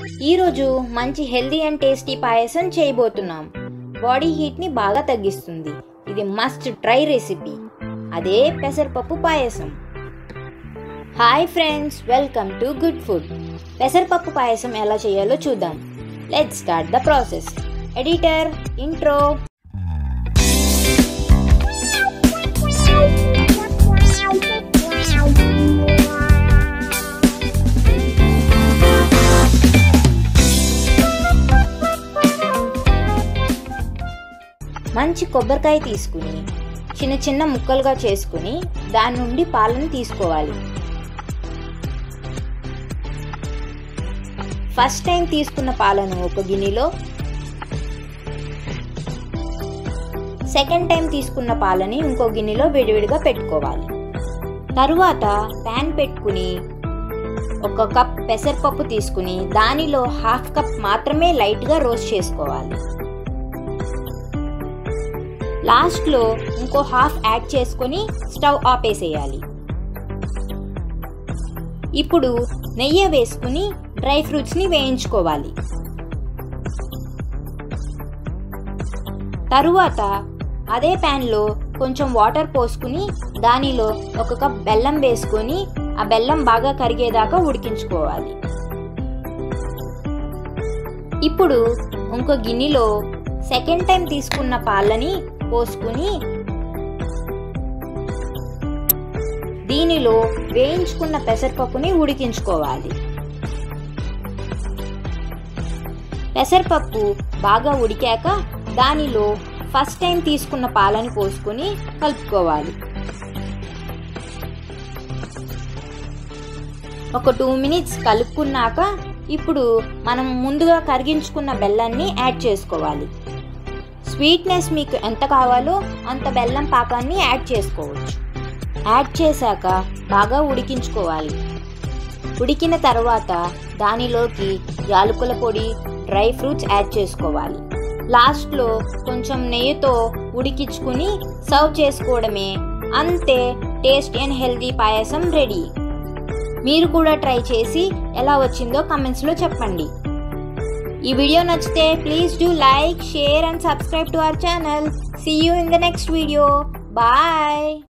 ఈరోజు మంచి healthy and tasty పాయసం చేయబోతున్నాం బాడీ హీట్ని బాగా తగ్గిస్తుంది ఇది మస్ట్ ట్రై రెసిపీ అదే పెసరపప్పు payasam hi friends welcome to good food పెసరపప్పు పాయసం ఎలా చేయాలో చూద్దాం let start the process editor intro మంచి కొబ్బరికాయ తీసుకుని చిన్న చిన్న ముక్కలుగా చేసుకుని దాని నుండి పాలను తీసుకోవాలి ఫస్ట్ టైం తీసుకున్న పాలను ఒక గిన్నెలో సెకండ్ టైం తీసుకున్న పాలని ఇంకో గిన్నెలో విడివిడిగా పెట్టుకోవాలి తరువాత ప్యాన్ పెట్టుకుని ఒక కప్ పెసరపప్పు తీసుకుని దానిలో హాఫ్ కప్ మాత్రమే లైట్గా రోస్ట్ చేసుకోవాలి లాస్ట్లో ఇంకో హాఫ్ యాడ్ చేసుకొని స్టవ్ ఆపేసేయాలి ఇప్పుడు నెయ్యి వేసుకుని డ్రై ఫ్రూట్స్ని వేయించుకోవాలి తరువాత అదే ప్యాన్లో కొంచెం వాటర్ పోసుకుని దానిలో ఒక కప్ బెల్లం వేసుకొని ఆ బెల్లం బాగా కరిగేదాకా ఉడికించుకోవాలి ఇప్పుడు ఇంకో గిన్నెలో సెకండ్ టైం తీసుకున్న పాలని పోసుకుని దీనిలో వేయించుకున్న పెసరపప్పుని ఉడికించుకోవాలి పెసరపప్పు బాగా ఉడికాక దానిలో ఫస్ట్ టైం తీసుకున్న పాలని పోసుకొని కలుపుకోవాలి ఒక టూ మినిట్స్ కలుపుకున్నాక ఇప్పుడు మనం ముందుగా కరిగించుకున్న బెల్లాన్ని యాడ్ చేసుకోవాలి స్వీట్నెస్ మీకు ఎంత కావాలో అంత బెల్లం పాకాన్ని యాడ్ చేసుకోవచ్చు యాడ్ చేశాక బాగా ఉడికించుకోవాలి ఉడికిన తర్వాత దానిలోకి యాలకుల పొడి డ్రై ఫ్రూట్స్ యాడ్ చేసుకోవాలి లాస్ట్లో కొంచెం నెయ్యితో ఉడికించుకుని సర్వ్ చేసుకోవడమే అంతే taste and healthy payasam ready మీరు కూడా ట్రై చేసి ఎలా వచ్చిందో కమెంట్స్లో చెప్పండి ఈ వీడియో నచ్చితే please do like share and subscribe to our channel see you in the next video bye